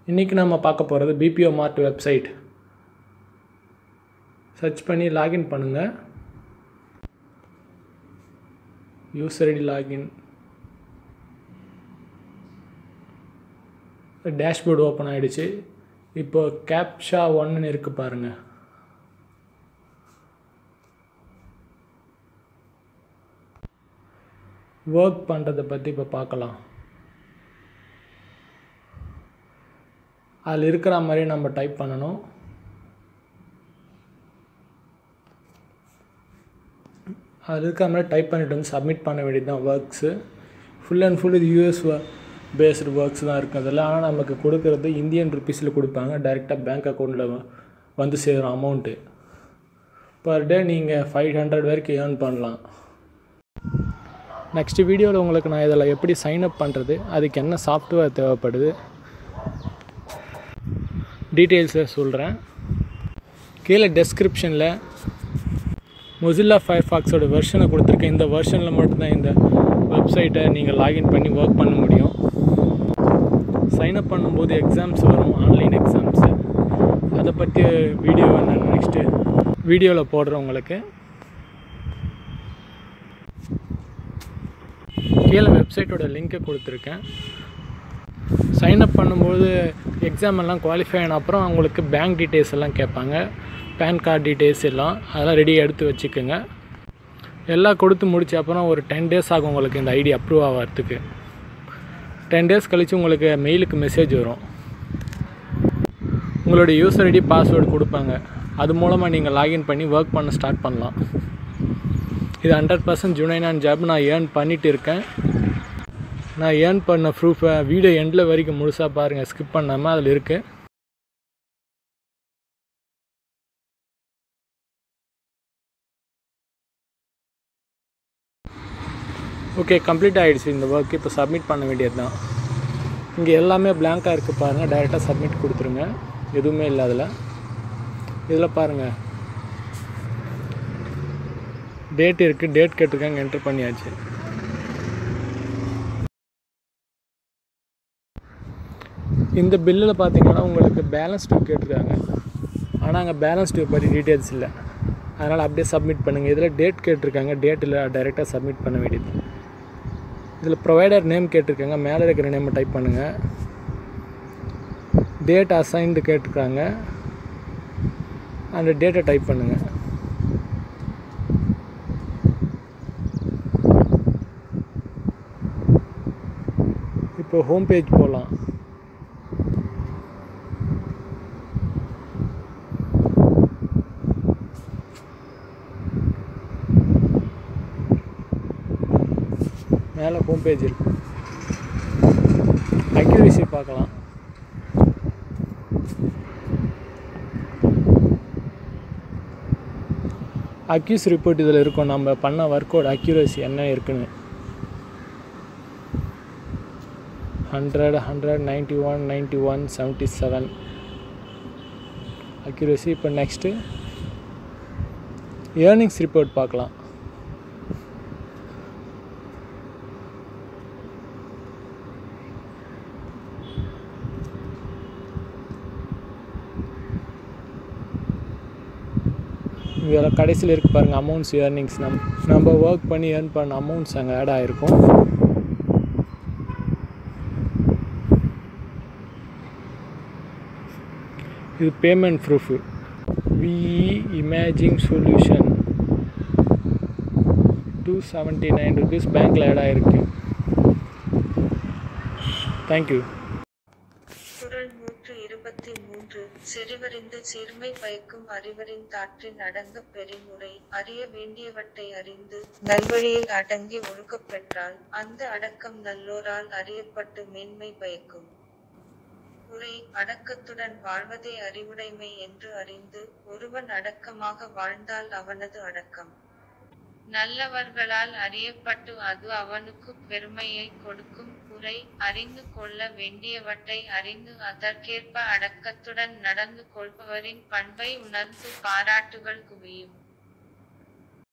இன்றைக்கி நம்ம பார்க்க போகிறது பிபிஓ மார்ட் வெப்சைட் சர்ச் பண்ணி லாகின் பண்ணுங்கள் user ID login dashboard open ஆகிடுச்சு இப்போ கேப்ஷா ஒன்னு இருக்குது பாருங்கள் ஒர்க் பண்ணுறதை பற்றி இப்போ பார்க்கலாம் அதில் இருக்கிற மாதிரி நம்ம டைப் பண்ணணும் அதில் இருக்கிற மாதிரி டைப் பண்ணிட்டு வந்து சப்மிட் பண்ண வேண்டியது தான் ஒர்க்ஸு ஃபுல் அண்ட் ஃபுல் இது யூஎஸ் பேஸ்டு ஒர்க்ஸ் தான் இருக்குது அதில் ஆனால் நமக்கு கொடுக்குறது இந்தியன் ருப்பீஸில் கொடுப்பாங்க டைரெக்டாக பேங்க் அக்கௌண்ட்டில் வந்து சேரும் அமௌண்ட்டு பர் டே நீங்கள் ஃபைவ் ஹண்ட்ரட் வரைக்கும் ஏர்ன் பண்ணலாம் நெக்ஸ்ட் வீடியோவில் உங்களுக்கு நான் இதில் எப்படி சைன் அப் பண்ணுறது அதுக்கு என்ன சாஃப்ட்வேர் தேவைப்படுது டீட்டெயில்ஸை சொல்கிறேன் கீழே டெஸ்கிரிப்ஷனில் மொசில்லா ஃபயர்ஃபாக்ஸோட வெர்ஷனை கொடுத்துருக்கேன் இந்த வெர்ஷனில் மட்டும்தான் இந்த வெப்சைட்டை நீங்கள் லாகின் பண்ணி ஒர்க் பண்ண முடியும் சைன்அப் பண்ணும்போது எக்ஸாம்ஸ் வரும் ஆன்லைன் எக்ஸாம்ஸு அதை பற்றி வீடியோ நான் நெக்ஸ்ட்டு வீடியோவில் போடுறேன் உங்களுக்கு கீழே வெப்சைட்டோட லிங்க்கை கொடுத்துருக்கேன் சைன்அப் பண்ணும்போது எக்ஸாம் எல்லாம் குவாலிஃபை ஆன அப்புறம் அவங்களுக்கு பேங்க் டீட்டெயில்ஸ் எல்லாம் கேட்பாங்க பேன் கார்டு டீட்டெயில்ஸ் எல்லாம் அதெல்லாம் ரெடியாக எடுத்து வச்சுக்கோங்க எல்லாம் கொடுத்து முடிச்ச அப்புறம் ஒரு டென் டேஸ் ஆகும் உங்களுக்கு இந்த ஐடி அப்ரூவ் ஆகிறதுக்கு டென் டேஸ் கழித்து உங்களுக்கு மெயிலுக்கு மெசேஜ் வரும் உங்களுடைய யூசர் ஐடி பாஸ்வேர்டு கொடுப்பாங்க அது மூலமாக நீங்கள் லாகின் பண்ணி ஒர்க் பண்ண ஸ்டார்ட் பண்ணலாம் இது ஹண்ட்ரட் பர்சன்ட் ஜுனைனான் ஜாப் நான் ஏர்ன் பண்ணிகிட்டு இருக்கேன் நான் ஏர்ன் பண்ண ப்ரூஃபை வீடியோ எண்டில் வரைக்கும் முழுசாக பாருங்கள் ஸ்கிப் பண்ணாமல் அதில் இருக்குது ஓகே கம்ப்ளீட் ஆகிடுச்சு இந்த ஒர்க் இப்போ சப்மிட் பண்ண வேண்டியது தான் இங்கே எல்லாமே பிளாங்காக இருக்குது பாருங்கள் டைரெக்டாக சப்மிட் கொடுத்துருங்க எதுவுமே இல்லை அதில் இதில் பாருங்கள் டேட் இருக்குது டேட் கேட்டிருக்காங்க என்ட்ரு பண்ணியாச்சு இந்த பில்லில் பார்த்தீங்கன்னா உங்களுக்கு பேலன்ஸ் டியூ கேட்டிருக்காங்க ஆனால் அங்கே பேலன்ஸ் டியூ பற்றி டீட்டெயில்ஸ் இல்லை அதனால் அப்படியே சப்மிட் பண்ணுங்கள் இதில் டேட் கேட்டிருக்காங்க டேட்டில் டைரெக்டாக சப்மிட் பண்ண வேண்டியது இதில் ப்ரொவைடர் நேம் கேட்டிருக்காங்க மேலே இருக்கிற நேமை டைப் பண்ணுங்கள் டேட் அசைன்டு கேட்டிருக்காங்க அந்த டேட்டை டைப் பண்ணுங்கள் இப்போ ஹோம் பேஜ் போகலாம் மேலே ஹோம் பேஜ் இருக்கு அக்யூரேசி பார்க்கலாம் அக்யூஸ் ரிப்போர்ட் இதில் இருக்கும் நம்ம பண்ண ஒர்க்கோட அக்யூரேசி என்ன இருக்குன்னு hundred hundred ninety one ninety one seventy seven accuracy இப்போ நெக்ஸ்ட்டு ஏர்னிங்ஸ் ரிப்போர்ட் பார்க்கலாம் இதில் கடைசியில் இருக்கு பாருங்கள் அமௌண்ட்ஸ் ஏர்னிங்ஸ் நம் நம்ம ஒர்க் பண்ணி ஏர்ன் பண்ண அமௌண்ட்ஸ் அங்கே ஆட் ஆகிருக்கும் இது payment proof VE imaging solution two seventy nine rupees பேங்க்கில் ஆட் ஆகிருக்கு தேங்க்யூ குறள் நூற்று இருபத்தி மூன்று செறிவறிந்து சீர்மை பயக்கும் அறிவரின் தாற்றின் அடங்க பெறிமுறை அறிய வேண்டியவற்றை அறிந்து நல்வழியில் அடங்கி ஒழுகப் பெற்றால் அந்த அடக்கம் நல்லோரால் அறியப்பட்டு மேன்மை பயக்கும் உரை அடக்கத்துடன் வாழ்வதே அறிவுடைமை என்று அறிந்து ஒருவன் அடக்கமாக வாழ்ந்தால் அவனது அடக்கம் நல்லவர்களால் அறியப்பட்டு அது அவனுக்கு பெருமையை கொடுக்கும் குறை அறிந்து கொள்ள வேண்டியவற்றை அறிந்து அதற்கேற்ப அடக்கத்துடன் நடந்து கொள்பவரின் பண்பை உணர்ந்து பாராட்டுகள் குவியும்